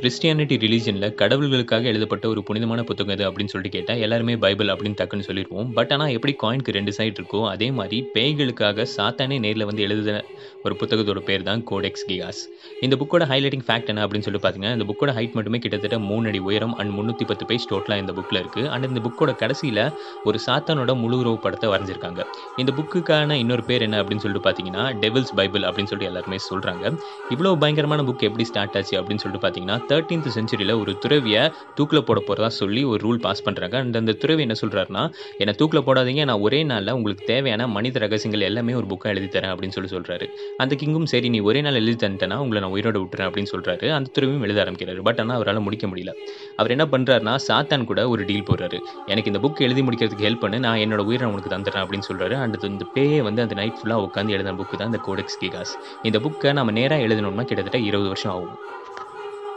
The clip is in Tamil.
கிறிஸ்டியானிட்டி ரிலிஜியன்ல கடவுள்களுக்காக எழுதப்பட்ட ஒரு புனிதமான புத்தகம் இது அப்படின்னு சொல்லிட்டு கேட்டா, எல்லாருமே பைபிள் அப்படின்னு டக்குன்னு சொல்லிருவோம். பட் ஆனா எப்படி காயினுக்கு 2 சைடு இருக்கோ, அதே மாரி பேய்களுக்காக சாத்தானே நேர்ல வந்து எழுதின ஒரு புத்தகத்தோட பேர் தான் கோடெக்ஸ் கிகாஸ். இந்த புக்கோட ஹைலைட்டிங் ஃபேக்ட் என்ன அப்படின்னு சொல்லி பார்த்தீங்கன்னா, இந்த புக்கோட ஹைட் மட்டுமே கிட்டத்தட்ட 3 அடி உயரம் அண்ட் 310 பேஜ் டோட்டலா இந்த புக்ல இருக்கு. அண்ட் இந்த புக்கோட கடைசியில ஒரு சாத்தானோட முழு உருவ படத்த வரைஞ்சிருக்காங்க. இந்த புக்குக்கான இன்னொரு பேர் என்ன அப்படின்னு சொல்லிட்டு பார்த்தீங்கன்னா, டெவில்ஸ் பைபிள் அப்படின்னு சொல்லிட்டு எல்லாருமே சொல்றாங்க. இவ்வளோ பயங்கரமான புக் எப்படி ஸ்டார்ட் ஆச்சு அப்படின்னு சொல்லிட்டு பார்த்தீங்கன்னா, 13த் செஞ்சுரியில ஒரு துறவிய தூக்குல போட போறதா சொல்லி ஒரு ரூல் பாஸ் பண்றாங்க. அண்ட் அந்த துறவி என்ன சொல்றாருன்னா, "என்ன தூக்குல போடாதீங்க. நான் ஒரே நாள்ல உங்களுக்கு தேவையான மனித ரகசியங்கள் எல்லாமே ஒரு புக்கா எழுதி தரேன்" அப்படின்னு சொல்லி சொல்றாரு. அந்த கிங்கும் சரி நீ ஒரே நாள் எழுதி தந்துட்டேன்னா, உங்கள நான் உயிரோட விட்டுறேன் அப்படின்னு சொல்றாரு. அந்த துறவியும் எழுத ஆரம்பிக்கிறாரு. பட் ஆனா அவரால முடிக்க முடியல. அவர் என்ன பண்றாருன்னா, சாத்தான் கூட ஒரு டீல் போடுறாரு. "எனக்கு இந்த புக் எழுதி முடிக்கிறதுக்கு ஹெல்ப் பண்ணு. நான் என்னோட உயிர உனக்கு தந்துடுறேன்" அப்படின்னு சொல்றாரு. அண்ட் இந்த பேயே வந்து அந்த நைட் ஃபுல்லா உட்கார்ந்து எழுதின புக் தான் இந்த கோடெக்ஸ் கிகாஸ். இந்த புக்க நம்ம நேரா எழுதணும்னா கிட்டத்தட்ட 20 வருஷம் ஆகும்.